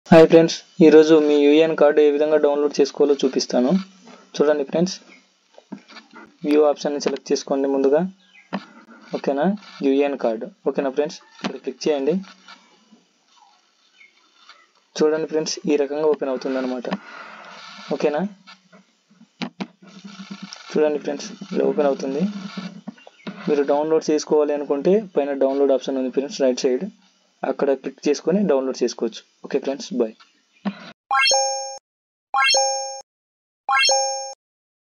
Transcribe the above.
hi friends ఈరోజు మీ UAN card ఏ విధంగా download చేసుకోవాలో చూపిస్తాను చూడండి ఫ్రెండ్స్ వ్యూ ఆప్షన్ని సెలెక్ట్ చేసుకోండి ముందుగా ఓకేనా యూఏఎన్ కార్డు ఓకేనా ఫ్రెండ్స్ ఇక్కడ క్లిక్ చేయండి చూడండి ఫ్రెండ్స్ ఈ రకంగా ఓపెన్ అవుతుంది అనమాట ఓకేనా చూడండి ఫ్రెండ్స్ ఇలా ఓపెన్ అవుతుంది మీరు డౌన్లోడ్ చేసుకోవాలి అనుకుంటే పైన డౌన్లోడ్ ఆప్షన్ ఉంది ఫ్రెండ్స్ రైట్ సైడ్ అక్కడ క్లిక్ చేసుకొని డౌన్లోడ్ చేసుకోవచ్చు ఓకే ఫ్రెండ్స్ బాయ్